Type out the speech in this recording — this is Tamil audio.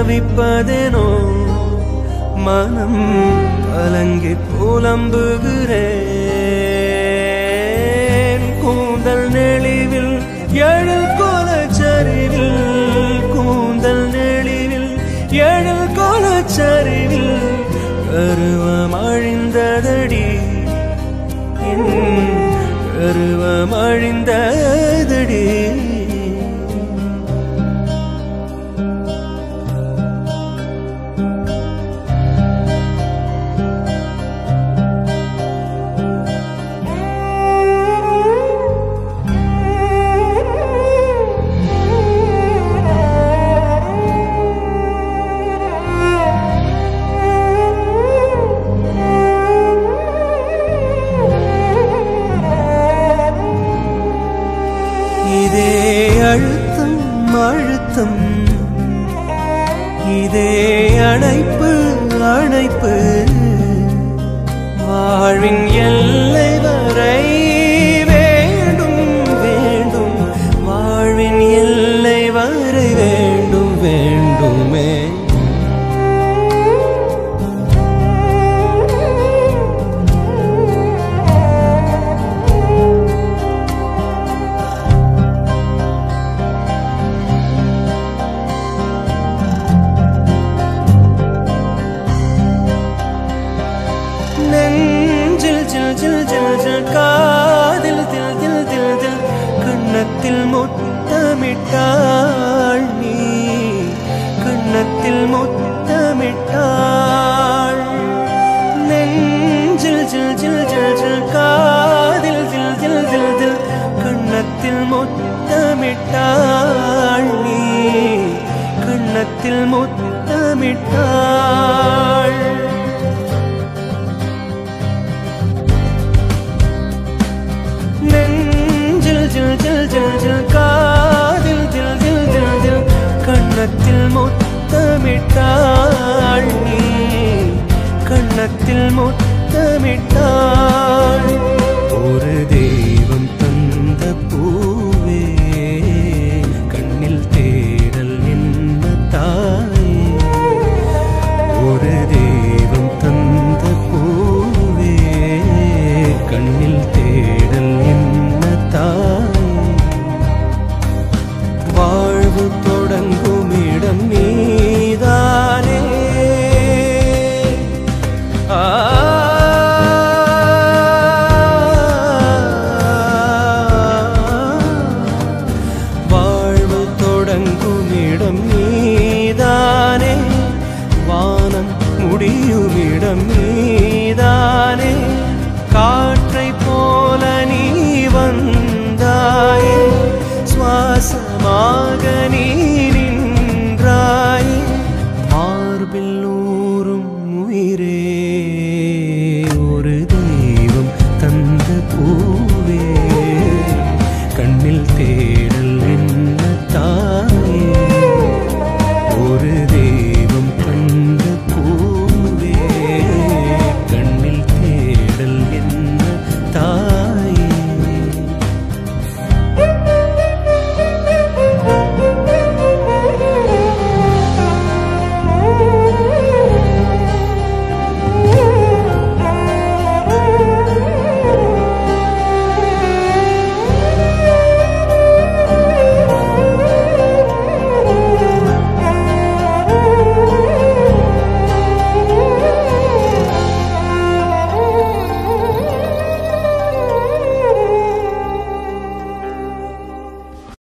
தவிப்பதேனோ மனம் கலங்கி புலம்புகிறேன் கூந்தல் நெளிவில் எழில் கோலச்சரிவில் கூந்தல் நெளிவில் எழில் கோலச்சரிவில் கருவம் அழிந்ததடி என் கருவம் அழிந்ததடி இதே அழுத்தம் அழுத்தம் இதே அணைப்பு அணைப்பு வாழ்வின் எல்லை வரை வேண்டும் வேண்டும் வாழ்வின் எல்லை வரை வேண்டும் வேண்டுமே நெஞ்சில் ஜில் ஜில் ஜில் ஜில் காதில் தில் தில் தில் தில் கண்ணத்தில் முத்தமிட்டாள் நீ கண்ணத்தில் முத்தமிட்டாள் நெஞ்சில் ஜில் ஜில் ஜில் ஜில் காதில் தில் தில் தில் தில் கண்ணத்தில் முத்தமிட்டாள் நீ கண்ணத்தில் முத்தமிட்டாள் நெஞ்சில் ஜில் ஜில் ஜில் ஜில் காதில் தில் தில் தில் தில் கண்ணத்தில் முத்தமிட்டாள் நீ கண்ணத்தில் முத்தமிட்டாள் ஒரு தெய்வம் தந்த பூவே கண்ணில் தேடல் என்ன தாயே ஒரு தெய்வம் தந்த பூவே கண்ணில் தேடல் என்ன தாய் வாழ்வு தொடங்கும் இடம் நீதானே ஆ வாழ்வு தொடங்கும் இடம் நீதானே வானம் முடியும் இடம் நீதானே காற்றை போல நீ வந்த